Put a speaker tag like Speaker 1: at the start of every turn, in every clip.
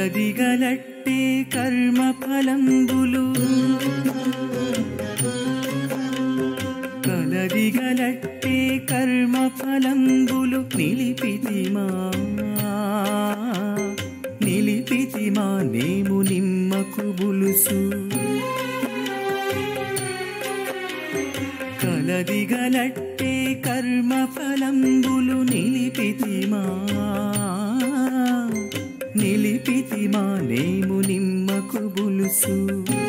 Speaker 1: కలదిగలట్టే కర్మ ఫలంబులు కలదిగలట్టే కర్మ ఫలంబులు నిలిపితిమా నిలిపితిమా నేము నిమ్మకు బులుసు కలదిగలట్టే కర్మ ఫలంబులు నిలిపితిమా నిలిపితిమా నేము నిమ్మకు బులుసు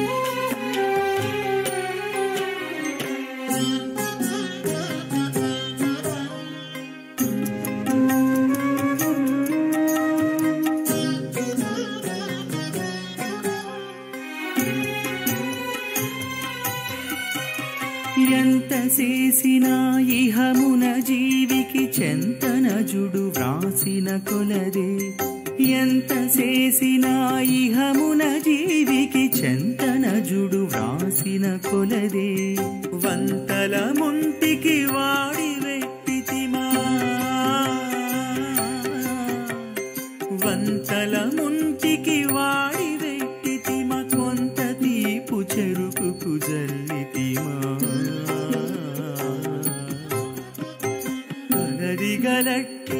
Speaker 1: ఎంత చేసినా ఇహమున జీవికి చెంతనజుడు వ్రాసిన కొలదే ఎంత చేసినా ఇహమున జీవికి చెంతనజుడు వ్రాసిన కొలదే వంతల ముంటికి వాడి వెట్టితిమా వంతల ముంటికి వాడి వెట్టితిమా కొంత తీపు చెరుకుకు జల్లితిమా కలదిగలట్టే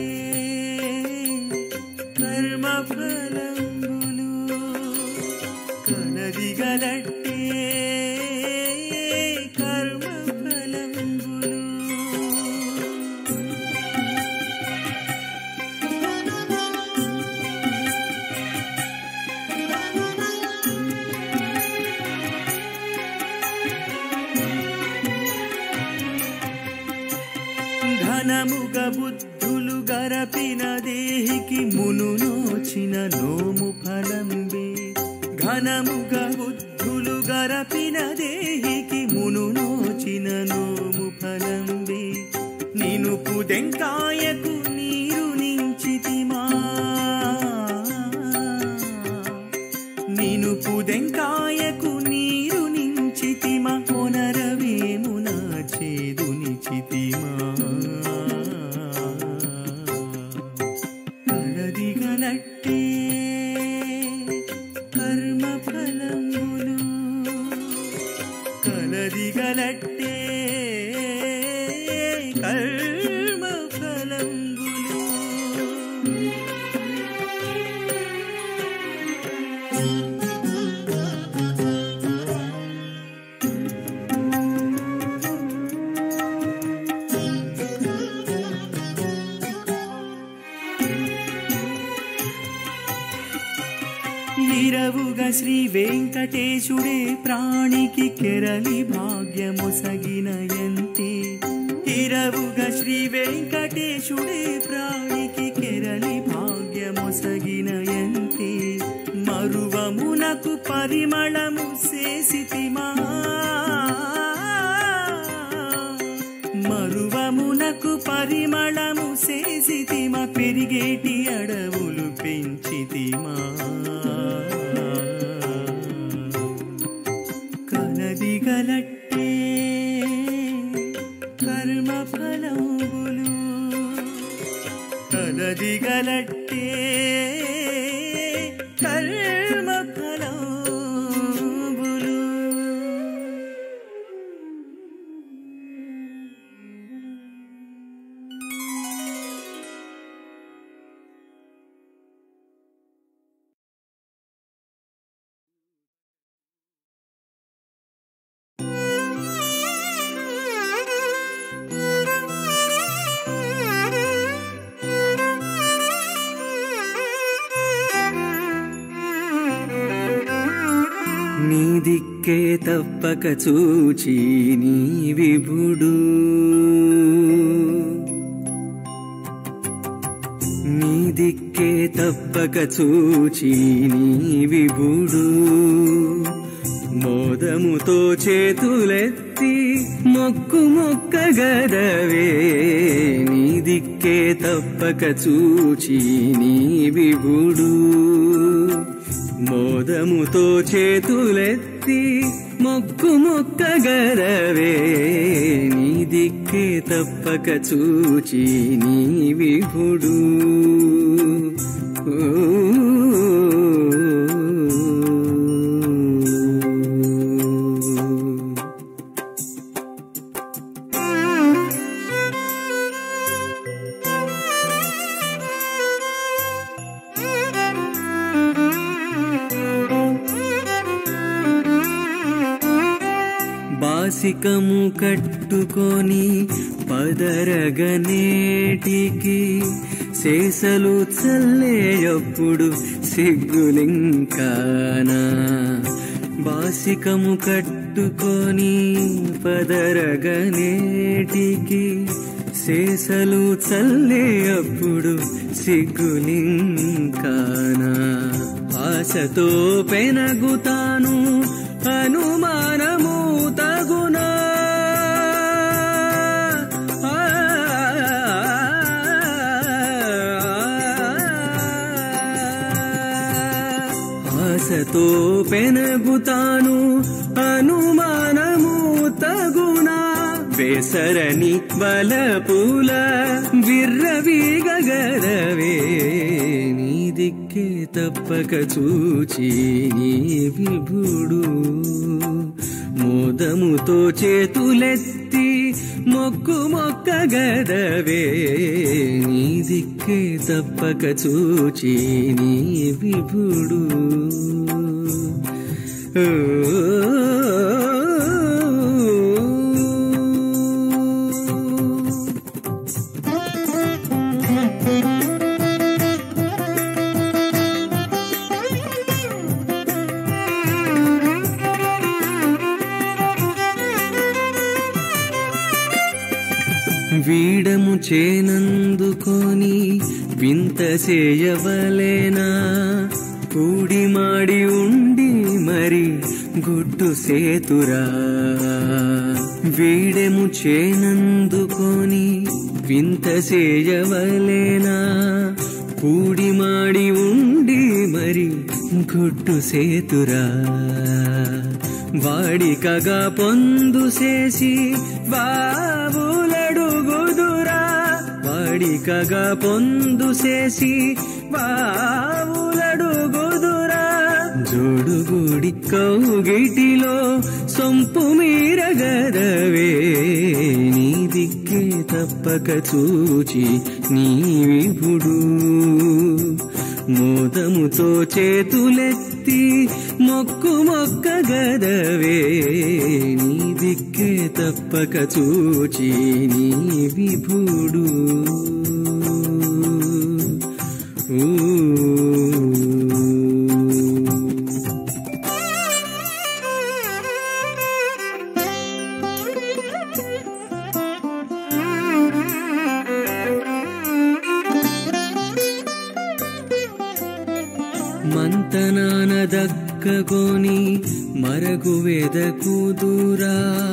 Speaker 1: కర్మ ఫలంబులు కలదిగలట్టే కర్మ ఫలంబులు ఘనముగ బుద్ధులు గరపిన దేహికి మును నోచిన నోము ఫలంబే ఘనముగ బుద్ధులు గరపిన దేహికి మును నోచిన నోము ఫలంబే నిను పుదెంకాయకు నీరు నించితిమా నిను పుదెంకాయకు నీరు నించితిమా కొనరవేమున చేదుని చితిమా కలదిగలట్టే కర్మ ఫలములు కలదిగలట్టే కర్మ ఫలంబులు ఇరవుగా శ్రీ వెంకటేశుడే ప్రాణికి కెరలి భాగ్యమొసగిన ఎంతే ఇరవుగా శ్రీ వెంకటేశుడే ప్రాణికి కెరలి భాగ్యమొసగిన ఎంతే మరువమునకు పరిమళము చేసితిమా మరువమునకు పరిమళము చేసితిమ పెరిగేటి అడవులు పెంచితిమా కలదిగలట్టే కర్మ ఫలములు కలదిగలట్టే కర్మ ఫలములు నీ దిక్కే తప్పక చూచి నీ విభుడు నీ దిక్కే తప్పక చూచి నీ విభుడు మోదముతో చేతులెత్తి మొక్కు మొక్కగదవే నీ దిక్కే తప్పక చూచి నీ విభుడు మోదముతో చేతులెత్తి మొక్కు మొక్కగరవే నీ దిక్కే తప్పక చూచి నీ విభుడు ఓ బాసికము కట్టుకొని పదరగనేటికి శేషలు చల్లేయప్పుడు సిగ్గులింకానా బాసికము కట్టుకొని పదరగనేటికి శేషలు చల్లేయప్పుడు సిగ్గులింకానా ఆశతో పెనగుతాను అనుమానము తగునా ఆశతో పెనగుతాను అనుమానము తగునా వేసరని బలపుల విర్రవీగగరవే నీ దిక్కే తప్పక చూచి నీ విభుడు మోదముతో చేతులెత్తి మొక్కు మొక్క గదవే నీ దిక్కే తప్పక చూచి నీ విభుడు వీడము చేనందుకొని వింత చేయవలేనా కూడి మాడి ఉండి మరి గుడ్డు సేతురా వీడెము చేనందుకొని వింత చేయవలేనా కూడి మాడి ఉండి మరి గుడ్డు సేతురా వాడికగా పొందు చేసి వావులడుగుదురా వాడికగా పొందు చేసి వావులడుగుదురా జోడుగుడి కౌగిటిలో సొంపు మీరగరవే నీ దిక్కే తప్పక చూచి నీ విభుడు మోదముతో చేతులెత్తి మొక్కు మొక్క గదవే నీ దిక్కే తప్పక చూచి నీ విభుడు ఊ మంతనాన దక్కగోని మరగు వెదకుదురా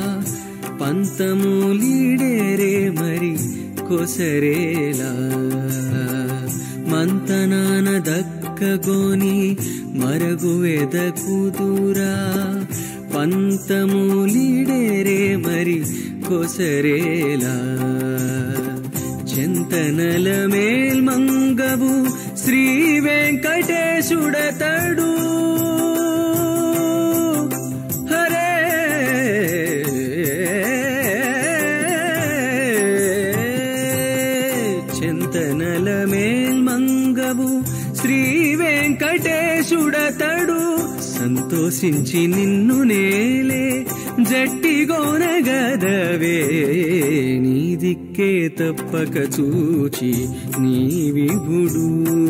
Speaker 1: పంతమూలీడేరే మరి కొసరేలా మంతనాన దక్కగోని మరగు వెదకుదురా పంతమూలీడేరే మరి కొసరేలా చింతనల మేల్మంగవు శ్రీ వెంకటేశుడతడు హరే చింతనల మేల్మంగవు శ్రీ వెంకటేశుడతడు సంతోషించి నిన్ను నేలే జట్టిగోనగదవే నీ దిక్కే తప్పక చూచి నీ విభుడు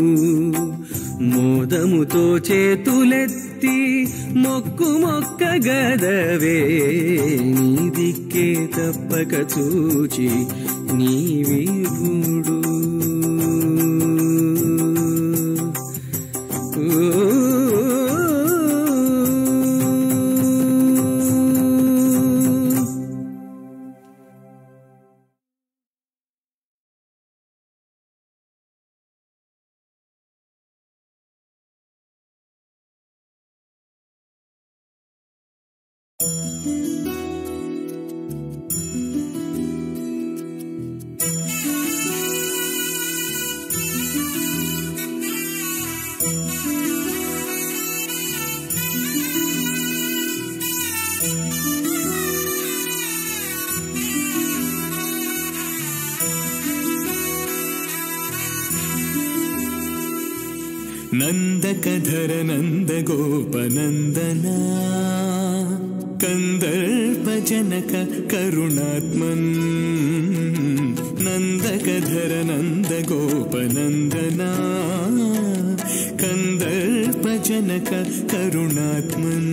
Speaker 1: మోదముతో చేతులెత్తి మొక్కు మొక్క గదవే నీ దిక్కే తప్పక చూచి నీ విభుడు ఓ
Speaker 2: ನಂದಕಧರ ನಂದ ಗೋಪನಂದನ
Speaker 1: कन्दर्पजनक करुणात्मन् नन्दकधर नन्दगोपनन्दना कन्दर्पजनक करुणात्मन्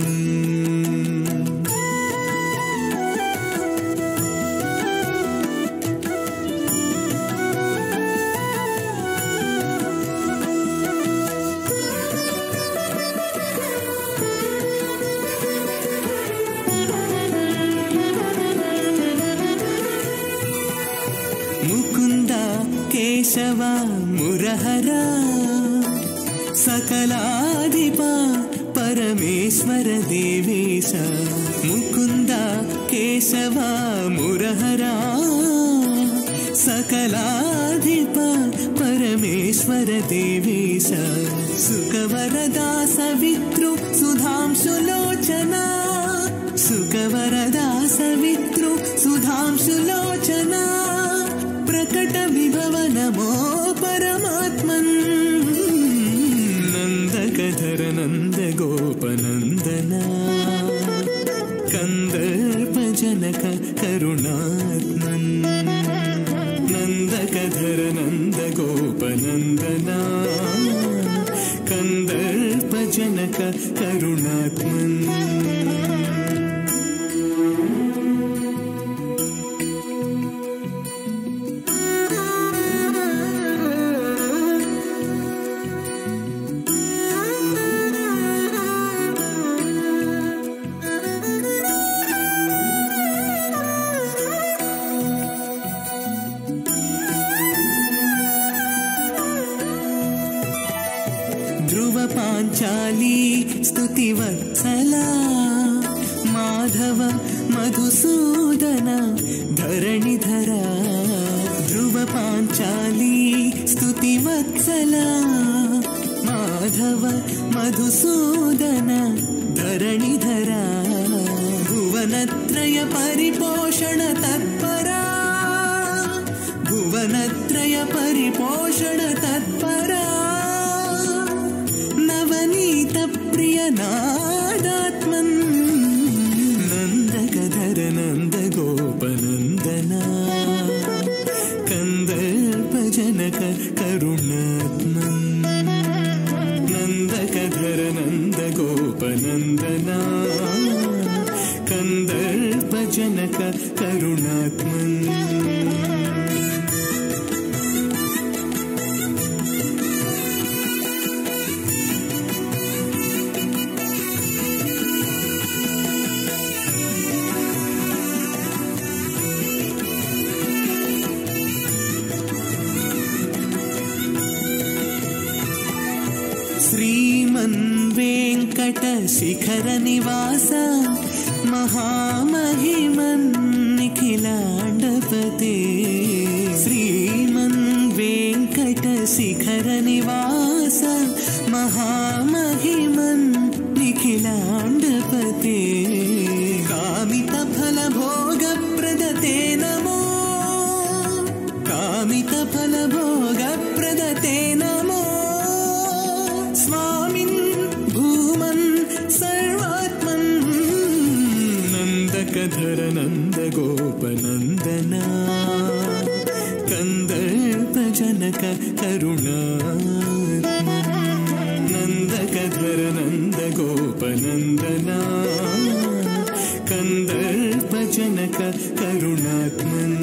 Speaker 1: मुकुन्द केशव मुरहरा सकलाधिपा परमेश्वर देवेश मुकुन्द केशव मुरहरा सकलाधिपा परमेश्वर देवेश सुखवरदा सवितृ सुधांशुलोचना सुखवरदा सवितृ सुधांशुलोचना प्रकट विभव नमो परमात्मन् नन्दकधर नन्द गोपनन्दना कन्दर्पजनक करुणात्मन् नन्दकधर नन्द गोपनन्दना कन्दर्पजनक करुणात्मन् ध्रुव पाञ्चाली स्तुतिवत्सला माधव मधुसूदन धरणिधरा ध्रुव पाञ्चाली स्तुतिवत्सला माधव मधुसूदन धरणिधरा भुवनत्रय परिपोषण तत्परा भुवनत्रय परिपोषण तत्परा नवनीत प्रिय नादात्मन् नन्दकधर नन्द गोपनन्दना कन्दर्पजनक करुणात्मन् नन्दकधर नन्द गोपनन्दना कन्दर्पजनक करुणात्मन् श्रीमन्वेङ्कटशिखरनिवास महामहिमन् निखिलाण्डपते श्रीमन्वेङ्कटशिखरनिवास महामहिमन् निखिलाण्डपते कामितफलभोगप्रदते नमो कामितफलभोगप्रदते नमो स्वामिन् भूमन् सर्वात्मन् नन्दकधर नन्द गोपनन्दना कन्दर्पजनक करुणात्मन् नन्दकधर नन्द गोपनन्दना कन्दर्पजनक करुणात्मन्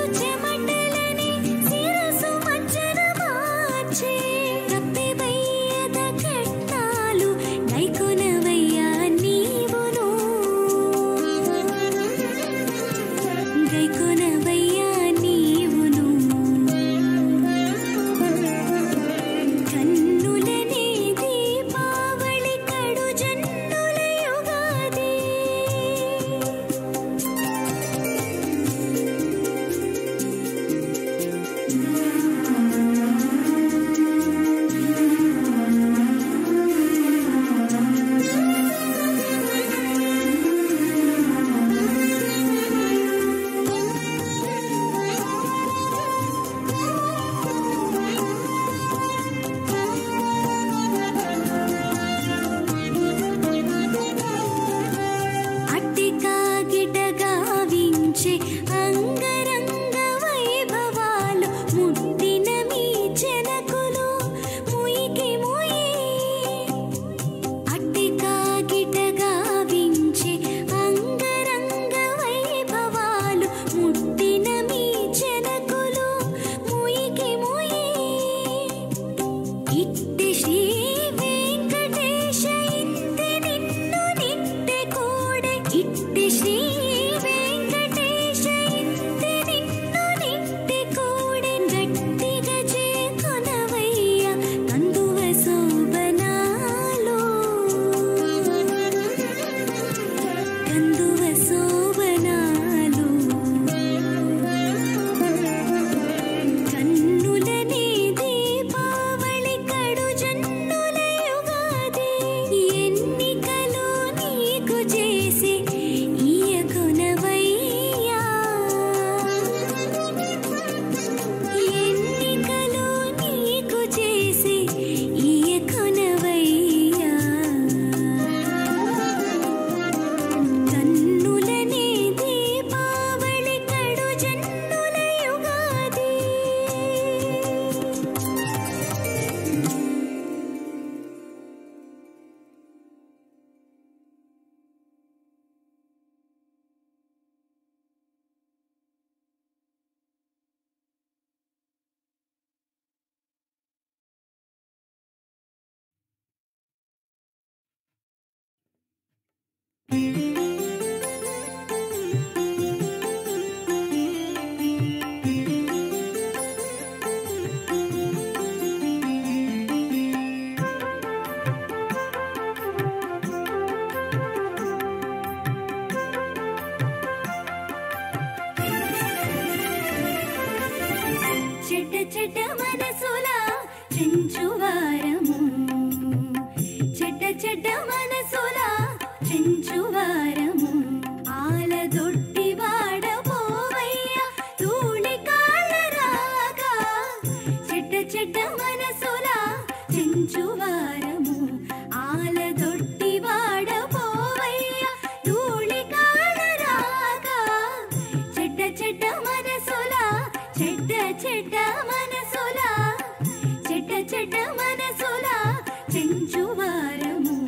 Speaker 2: చెమటలని శిరసు మజ్జన మార్చే కప్పెబయ్యద కట్టాలు గైకొనవయ్యా నీవును గైకొనవయ్యా నీవును కన్నులనే దీపావళి కడు జన్నుల యుగాది అట్టికా గిటగావించే అంగరంగ వైభవాలు ముట్టిన మీ చెనకులు ముయికి ముయి అట్టికా గిటగావించే అంగరంగ వైభవాలు ముట్టిన మీ చెనకులు ముయికి ముయి ఇట్టి శ్రీ వెంకటేశ ఇంటి నిన్ను నిట్టె కూడే ఇట్టి శ్రీ వెంకటేశ ఇంటి నిన్ను నిట్టె కూడే గట్టిగా చేకొనవయ్య కందువ శోభనాలో కందువ శోభనాలు కన్నులనే దీపావళి కడు జన్నుల యుగాది ఎన్నికలు నీకు చేసి ఇయకొనవయ్యా ఎన్నికలు నీకు చేసి ఇయకొనవయ్యా కన్నులనే దీపావళి కడు జన్నుల యుగాది చెడ్డ చెడ్డ మనసుల చెంచువారము చెడ్డ చెడ్డ మనసుల చెంచువారము ఆలదొట్టి వాడబోవయ్య తూళి కాళ్ళరాగా చెడ్డ చెడ్డ మనసుల చెంచువారము ఆలదొట్టి వాడబోవయ్య తూళి కాళ్ళరాగా చెడ్డ చెడ్డ మనసుల చెడ్డ చెడ్డ మనసుల చెడ్డ చెడ్డ మనసుల చెంచువారము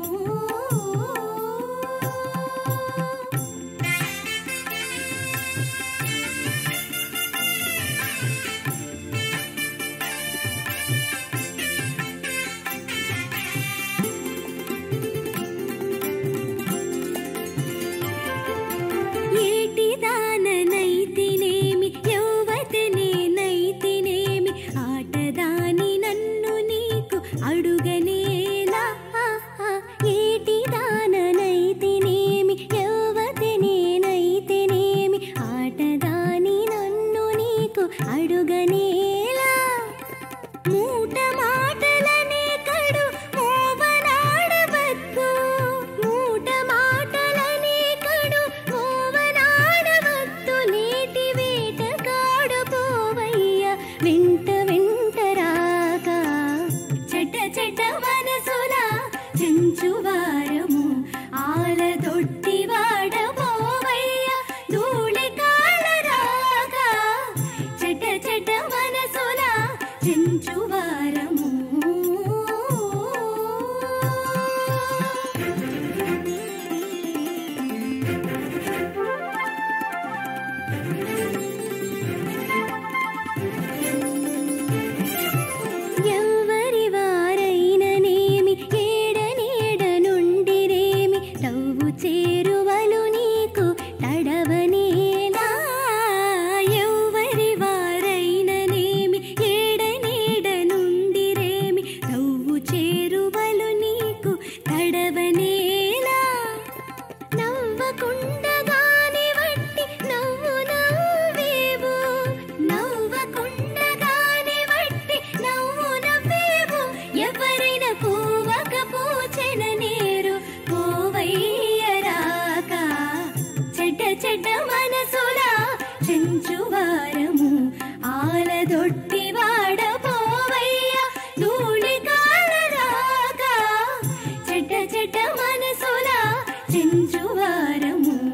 Speaker 2: ఏటి దాననైతినేమి యౌవతనే నైతినేమి ఆటదాని నన్ను నీకు అడుగనేలా ఏటి దాననైతినేమి యౌవతనే నైతినేమి ఆటదాని నన్ను నీకు అడుగనేలా మూట మాటలనే కడు మోవనాడవద్దు మూట మాటలనే కడు మోవనాడవద్దు నేటి వేట కాడుకోవయ్య వెంట వెంట రాగా చెడ్డ చెడ్డ మనసుల చెంచువారము ఆలదొట్టి వాడబోవయ్య ధూళి కాళ్ళ రాగా చెడ్డ చెడ్డ మనసుల చెంచువారము ఆలదొట్టి వాడపోవయ్య ధూళి కాలరాగా చెట చెట మనసుల చెంచువారము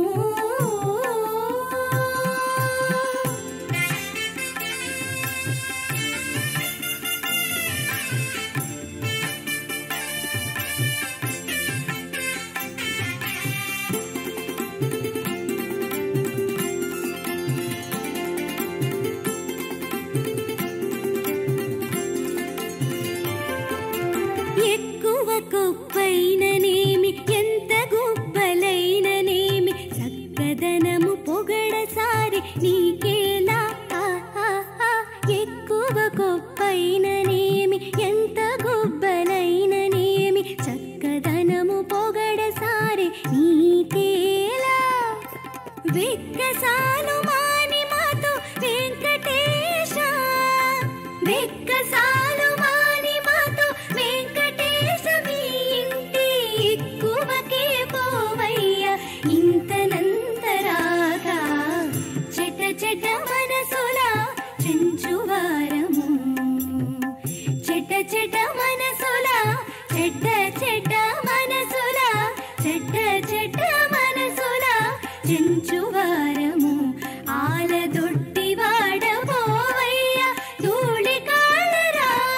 Speaker 2: ఎక్కువ కొప్పైననేమి ఎంత గుబ్బలైననేమి చక్కదనము పొగడసారి నీకేలా ఆహాహా. ఎక్కువ కొప్పైననేమి ఎంత గుబ్బలైననేమి చక్కదనము పొగడసారి నీకేలా వెక్కసాలు మాని మాతో వెంకటేశ వెక్కసాలు మాని మాతో వెంకటేశ మీ ఇంటి ఎక్కువకే పోవయ్య ఇంతనంతరాగా చెట చెట మనసుల చెంచువారము చెట చెట మనసుల చెడ్డ చెడ్డ మనసుల చెడ్డ చెడ్డ మనసుల చెంచువారము ఆలదొట్టి వాడబోవయ్య ధూళి కాలరాగా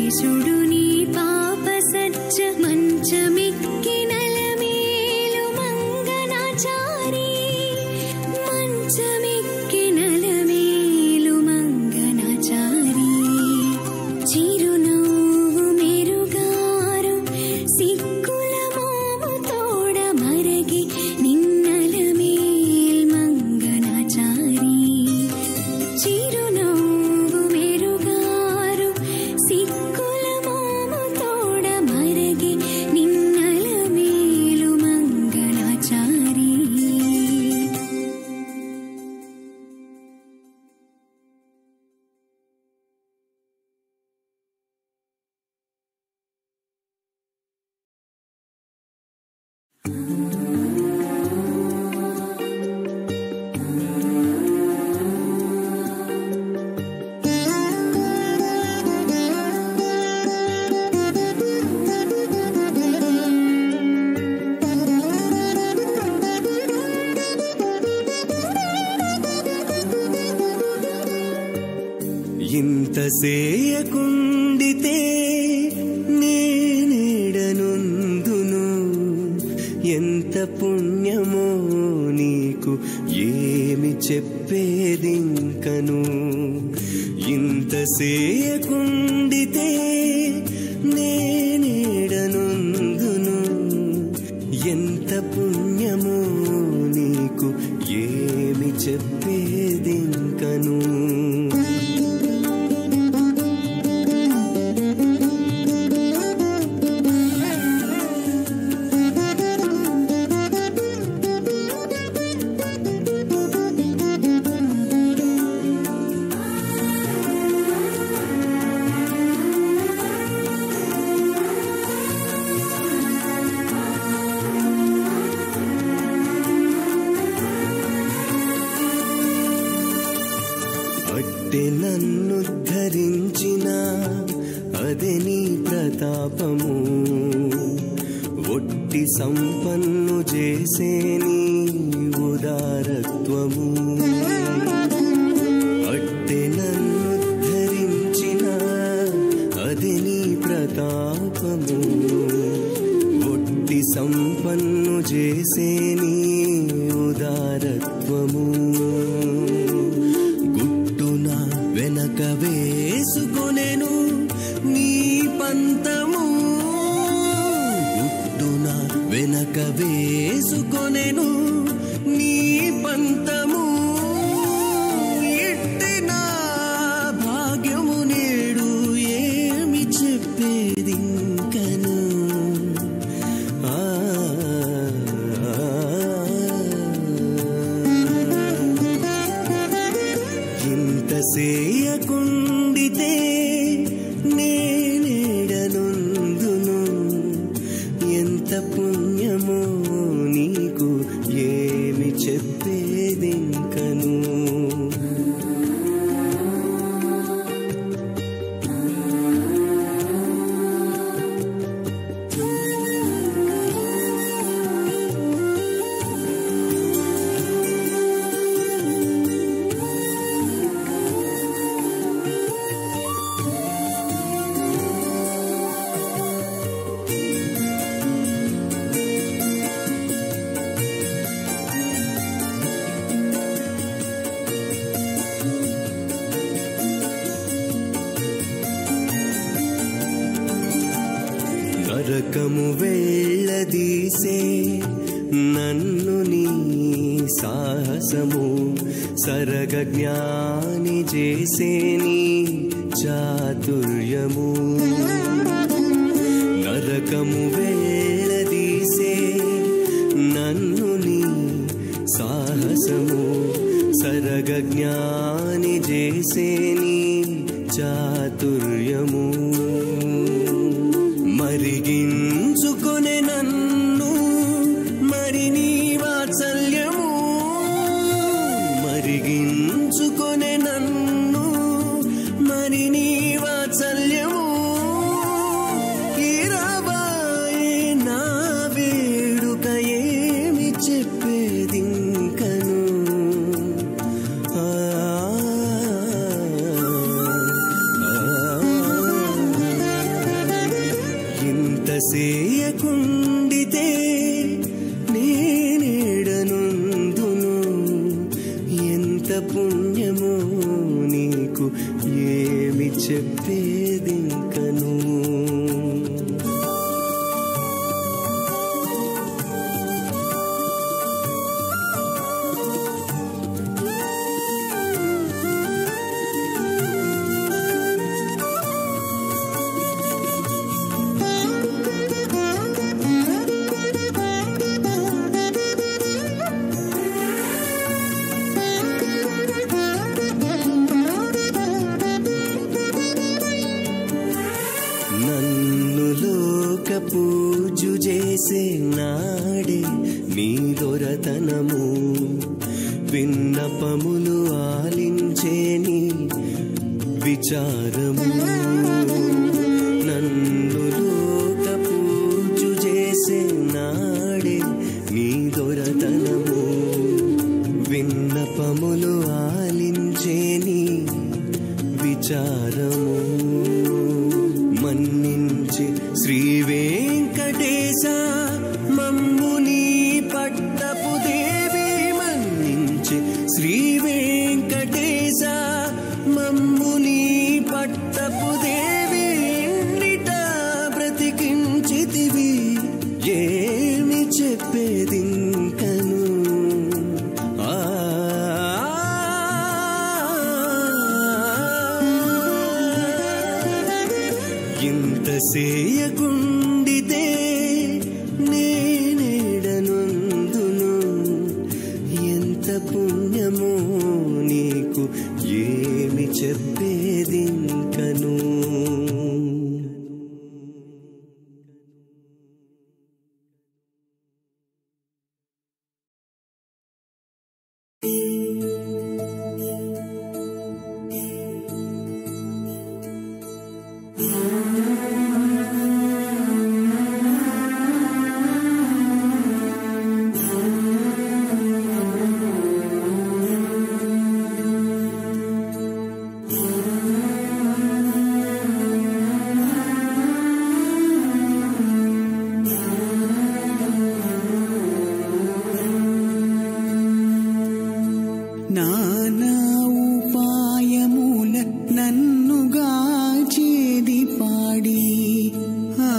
Speaker 2: శేషుడు నీ పాప సజ్జ మంచమెక్కి నలమేలు మంగనాచారి మంచమెక్కి నలమేలు మంగనాచారి చిరునవ్వు మెరుగారు సిక్కుల మోము తోడ మరగి నిన్నలమేల్ మంగనాచారి చిరునవ్వు మెరుగారు సిక్కుల మోము తోడ మరగి నిన్నలమేలు మంగళాచారి
Speaker 1: ఇంత సేయకుండితే నేనేడనుందును ఎంత పుణ్యమో నీకు ఏమి చెప్పేదింకను ఇంత సేయకుండితే నేనేడనుందును ఎంత పుణ్యమో నీకు ఏమి చెప్పేదింకను అట్టె నన్ను ధరించిన అదే నీ ప్రతాపము ఒట్టి సంపన్ను చేసే నీ ఉదారత్వము అట్టె నన్ను ధరించిన అదే నీ ప్రతాపము ఒట్టి సంపన్ను చేసే నీ ఉదారత్వము గుట్టున వెనక వేసుకొనెను నీ పంతము గుట్టున వెనక వేసుకొనెను నీ పంతము ఇట్టి నా భాగ్యము నేడు ఏమి చెప్పేదింకను ఆ ఇంత సేయకుండితే నేనేడనుందును ఎంత పుణ్యమో నీకు ఏమి చెప్పేదింకను నరకము వెళ్ళదీసే నన్ను నీ సాహసము సరగ జ్ఞాని చేసే నీ చాతుర్యము నరకము వెళ్ళదీసే నన్ను నీ సాహసము సరగ జ్ఞాని చేసే నీ చాతుర్యము మరిగించుకొనే నన్ను మరి నీ వాత్సల్యము మరిగించుకొనే నన్ను మరి నీ వాత్సల్యము ఇరవై సేయకుండితే నేనేడనుందును ఎంత పుణ్యమో నీకు ఏమి చెప్పేదింకను నన్ను లోక పూజు చేసే నాడే నీ దొరతనము విన్నపములు ఆలించే నీ విచారము నన్ను లోక పూజు చేసే నాడే నీ దొరతనము విన్నపములు ఆలించే నీ విచారము మన్నించి శ్రీ వెంకటేశ మమ్ముని పట్టపు దేవి మన్నించి శ్రీ వెంకటేశ మమ్ముని పట్టపు దేవి ఎన్నిట బ్రతికించితివి ఏమి చెప్పేదింకను ఆ ఇంత సేయకుండితే నేనేడనందును ఎంత పుణ్యమో నీకు ఏమి చెప్పేదింకను
Speaker 3: నానా ఉపాయముల నన్నుగా చేది పాడి ఆ,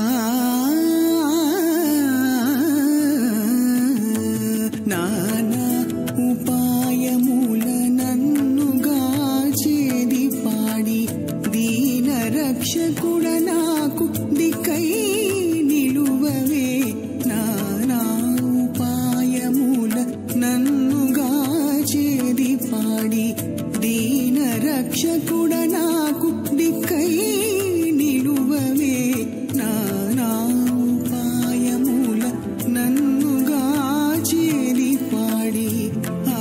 Speaker 3: నానా ఉపాయముల నన్నుగా చేది పాడి దీన రక్షకుడ నాకు దిక్కై నిలువవే నానా ఉపాయముల నన్నుగా చేది పాడి దీన రక్షకుడ నాకు దిక్కై నిలువవే నానా ఉపాయముల నన్నుగా చేది పాడి ఆ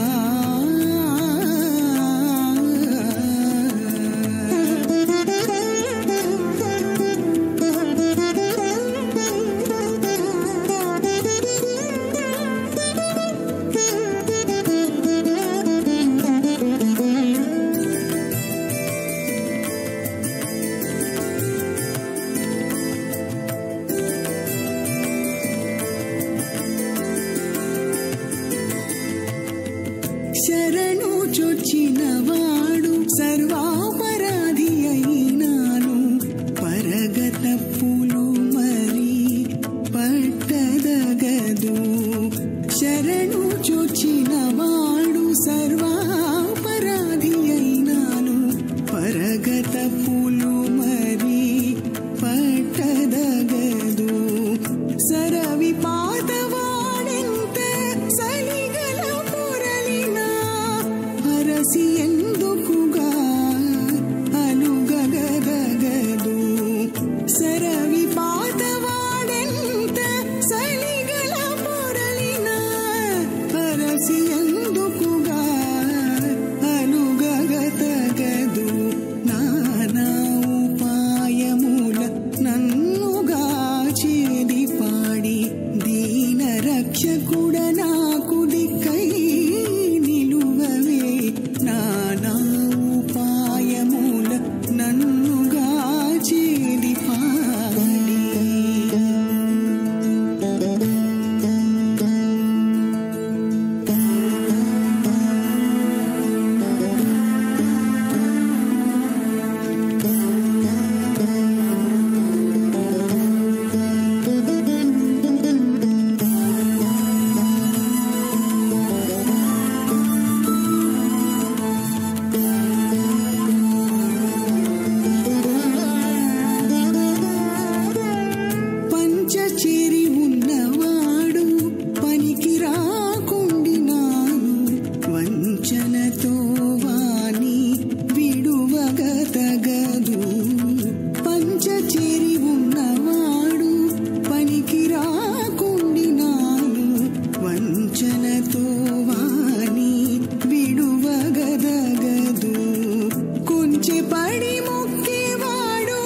Speaker 3: చెరి ఉన్నవాడు పనికి రాకుండినాడు వంచనతో వాణి విడువగదగదు కొంచె పడి మొక్కేవాడు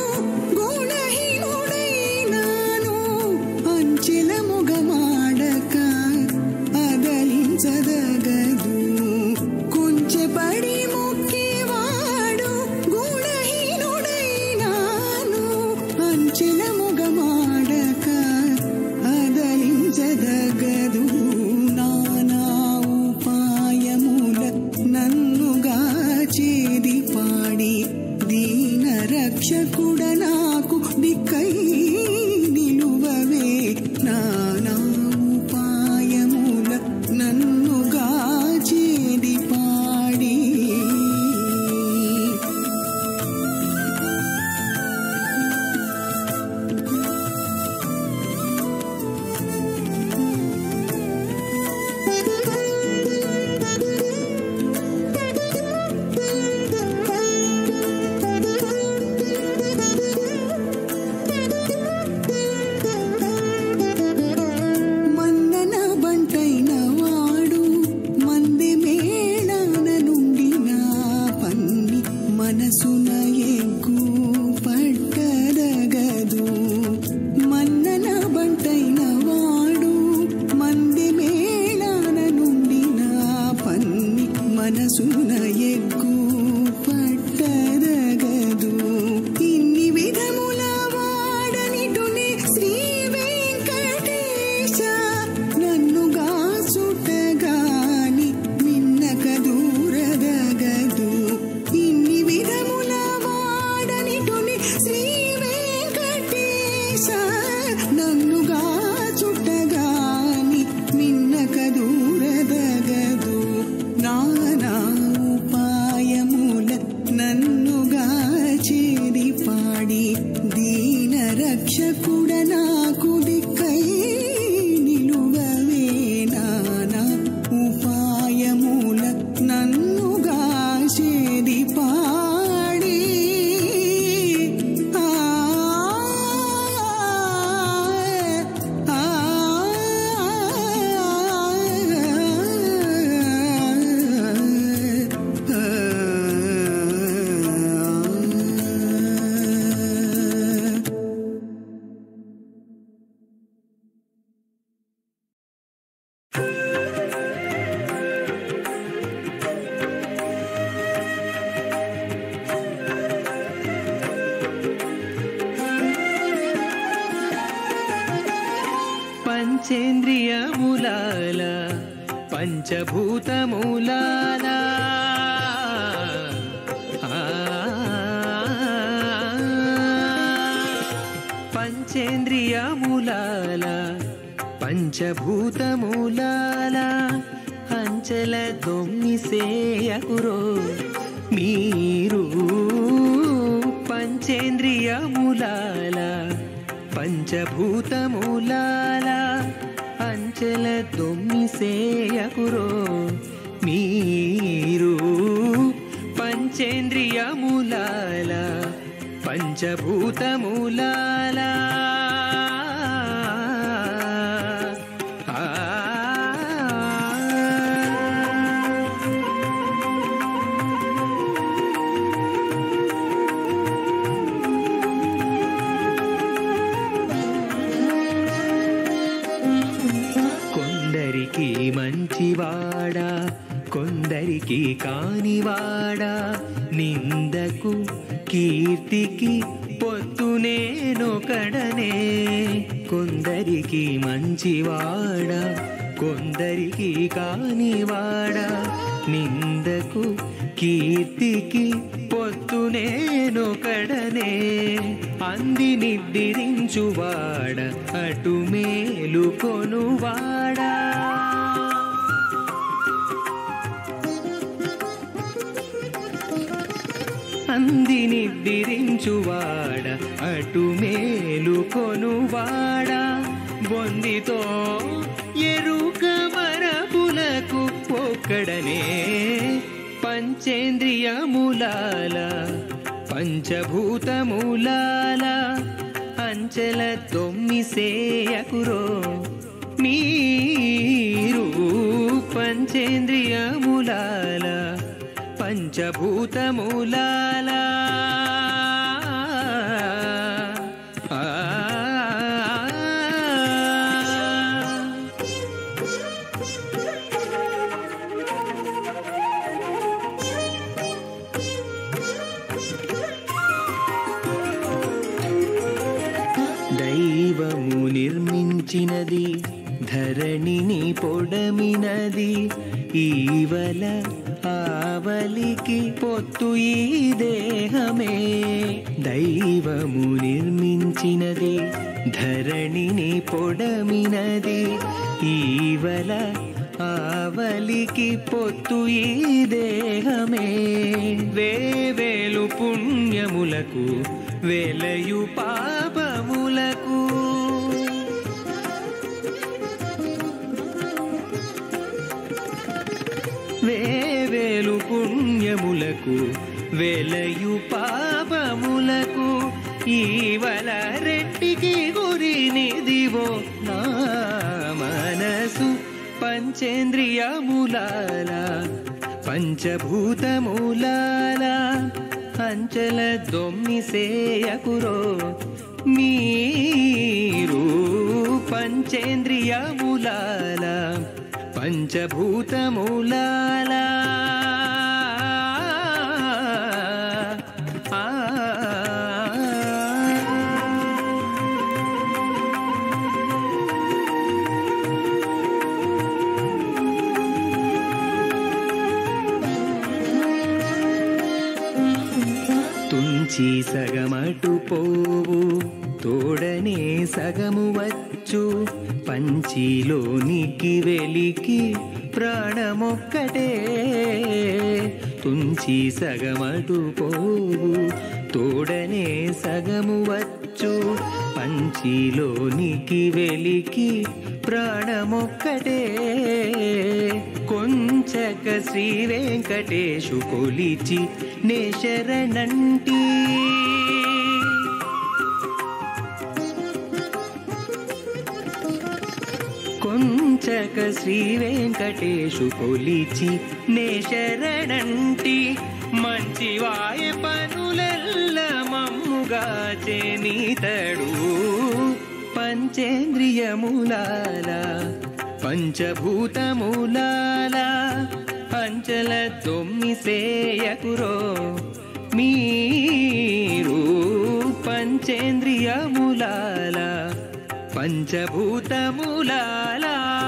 Speaker 3: గుణహీనుడైనాను అంచెల మొగమాడక అదలించదగదు కొంచె పడి మొక్కేవాడు గుణహీనుడైనాను అంచెల మొగమాడక అదలించదగదు నానా ఉపాయముల నన్నుగా చేది పాడి దీన రక్షకుడ నాకు దిక్కై నిలువవే నానా ఉపాయముల నన్నుగా చేది పాడి మన్నన బంటైన వాడు మంది మేళాన నుండి నా పన్ని మనసున ఎగ్గు పట్టదగదు మన్నన బంటైన వాడు మంది మేళాన నుండి నా పన్ని మనసున ఎగ్గు పట్టదగదు ఇన్ని విధముల వాడనిటుని శ్రీ వెంకటేశ నన్నుగా చుట్టగాని నిన్నక దూరదగదు ఇన్ని విధముల వాడనిటుని శ్రీ వెంకటేశ నన్నుగా చుట్టగాని నిన్నక దూరదగదు నానా ఉపాయముల నన్నుగా చేరి పాడి దీన రక్షకుడ నాకు దిక్కై నిలువవే నానా ఉపాయముల నన్నుగా చేరి పాడి ఆ ఆ
Speaker 4: పంచేంద్రియములాల పంచభూతమూలాల ఆ, పంచేంద్రియములాల పంచభూతమూలాల అంచెల దొమ్మిసేయకురో మీరు పంచేంద్రియములాల పంచభూతమూలాల అంచెల దొమ్మిసేయకురో మీరు పంచేంద్రియములాల పంచభూతమూలాల ఆ కొందరికి మంచివాడా కొందరికి కానివాడా నిందకు కీర్తికి పొత్తునేనొకడనే కొందరికి మంచివాడా కొందరికి కానివాడా నిందకు కీర్తికి పొత్తునేనొకడనే అంది నిద్రించువాడ అటు మేలు కొనువాడా అంది నిద్రించువాడ అటు మేలు కొనువాడా బొందితో ఎరుక మరపులకు ఒక్కడనే పంచేంద్రియములాల పంచభూతములాల అంచెల తొమ్మిసేయకురో మీరు పంచేంద్రియములాల పంచభూతములాల ఆ దైవము నిర్మించినది ధరణిని పొడమినది ఈవల ఆవలికి పొత్తు ఈ దేహమే దైవము నిర్మించినది ధరణిని పొడమినది ఈవల ఆవలికి పొత్తు ఈ దేహమే వేవేలు పుణ్యములకు వెలయు పాపములకు వేవేలు పుణ్యములకు వెలయు పాపములకు ఈవల రెట్టికి గురినిదివో నా మనసు పంచేంద్రియములాల పంచభూతములాల అంచల దొమ్మిసేయకురో మీరు పంచేంద్రియములాల పంచభూతములాల ఆ తుంచి సగమటు పోవు తోడనే సగము వచ్చు పంచిలోనికి వెలికి ప్రాణమొక్కటే తుంచి సగమటు పోవు తోడనే సగము వచ్చు పంచిలోనికి వెలికి ప్రాణమొక్కటే కొంచక శ్రీ వెంకటేశు కొలిచి నే శరణంటి కొంచక శ్రీ వెంకటేశు కొలిచి నే శరణంటి మంచి వాయ పనులెల్ల మమ్ముగా చేనీతడు పంచేంద్రియములాల పంచభూతములాల అంచల తొమ్మిసేయకురో మీరు పంచేంద్రియములాల పంచభూతములాల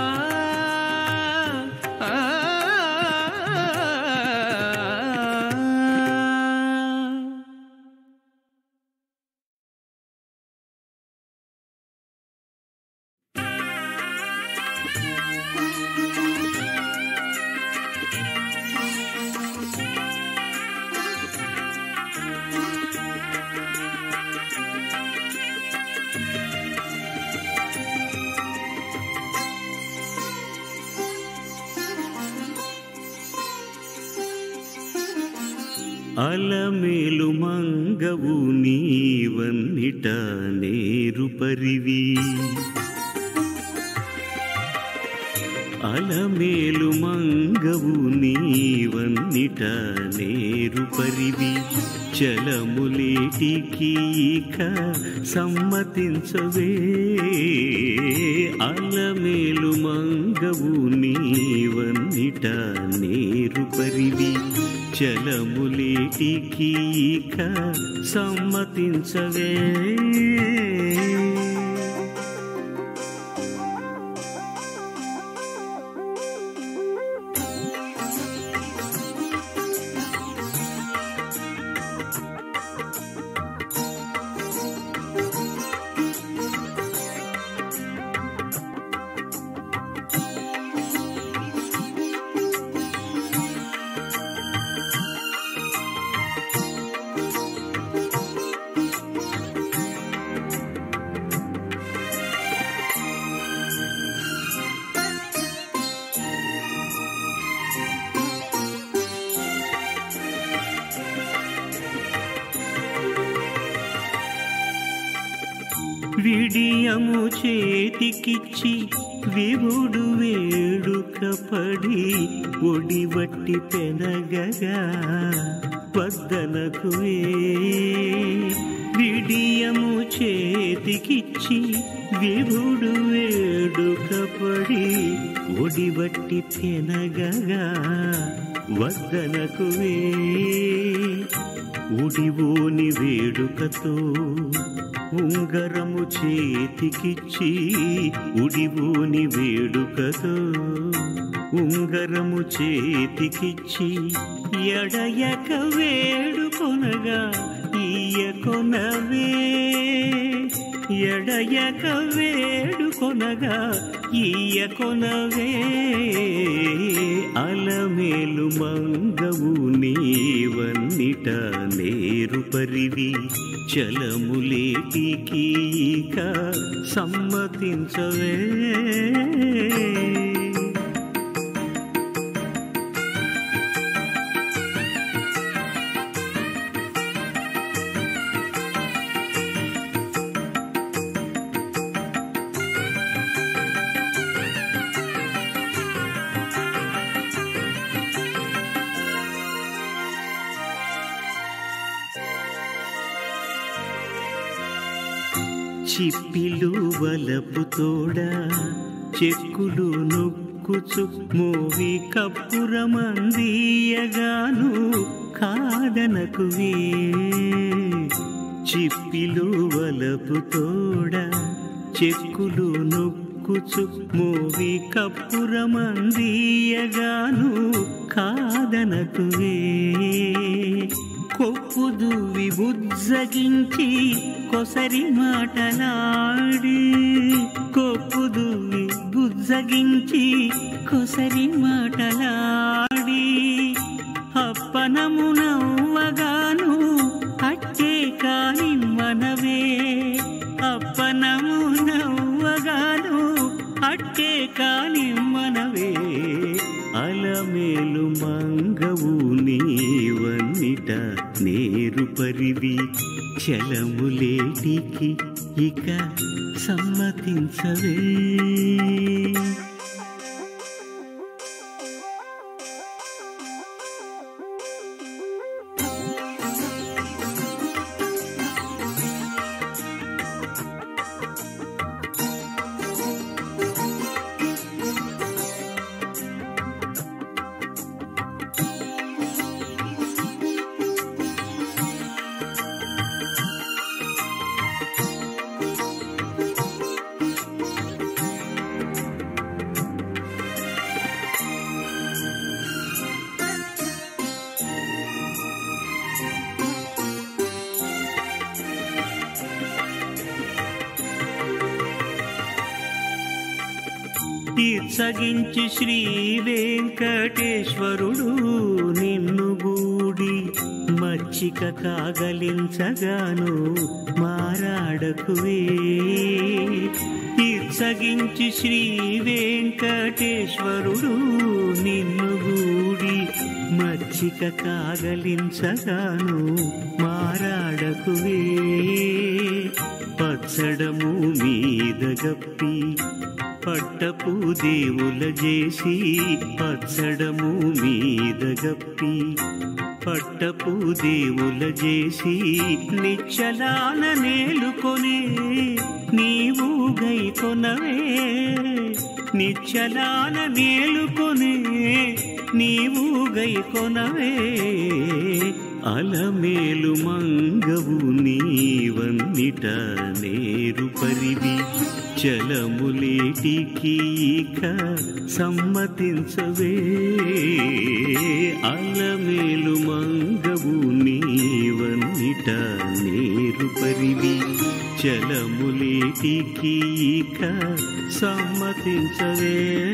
Speaker 4: ఆ
Speaker 5: అలమేలు మంగవు నీవన్నిట నేరు పరివి అలమేలు మంగవు నీవన్నిట నేరు పరివి చలములేటికి ఇక సమ్మతించవే అలమేలు మంగవు నీవన్నిట నేరు పరివి చలములేటికి ఇక సమ్మతించవే విడియము చేతికిచ్చి వివుడు వేడుక పడి ఒడివట్టి పెనగగా వద్దనకు విడియము చేతికిచ్చి వివుడు వేడుక పడి ఒడివట్టి పెనగగా వద్దనకు ఉడివోని వేడుకతో ఉంగరము చేతికిచ్చి ఉడివోని వేడుకతో ఉంగరము చేతికిచ్చి ఎడయక వేడుకొనగా ఈయకొనవే ఎడయక వేడుకొనగా ఈయకొనవే అలమేలు మంగవు నీవన్నిట నేరు పరివి చలములేటికి ఇక సమ్మతించవే చిప్పిలు వలపు తోడా చెక్కులు నొక్కుచు మోవి కప్పురమందీయగాను కాదనకువే చిప్పిలు వలపు తోడా చెక్కులు నొక్కుచు మోవి కప్పురమందీయగాను కాదనకువే కొప్పుదు విబుజ్జగించి కొసరి మాటలాడి కొప్పుదు విబుజ్జగించి కొసరి మాటలాడి అప్పనమునవ్వగాను అట్టే కాని మనవే అప్పనమునవ్వగాను అట్టే కాని మనవే అలమేలు మంగవు నీవన్నిట నేరు పరివి చలములేటికి ఇక సమ్మతించవే తీర్చగించి శ్రీ వెంకటేశ్వరుడు నిన్ను గూడి మచ్చిక కాగలించగాను మారాడకువే తీర్చగించి శ్రీ వెంకటేశ్వరుడు నిన్ను గూడి మచ్చిక కాగలించగాను మారాడకువే పచ్చడము మీద గప్పి పట్టపు దేవుల చేసి పచ్చడము మీద గప్పి పట్టపు దేవుల చేసి నిచ్చలాన నేలుకొనే నీవు గైకొనవే నిచ్చలాన నేలుకొనే నీవు గైకొనవే అలమేలు మంగవు నీవన్నిట నేరు పరివి చలములేటికి ఇక సమ్మతించవే అలమేలు మంగవు నీవన్నిట నేరు పరివి చలములేటికి ఇక సమ్మతించవే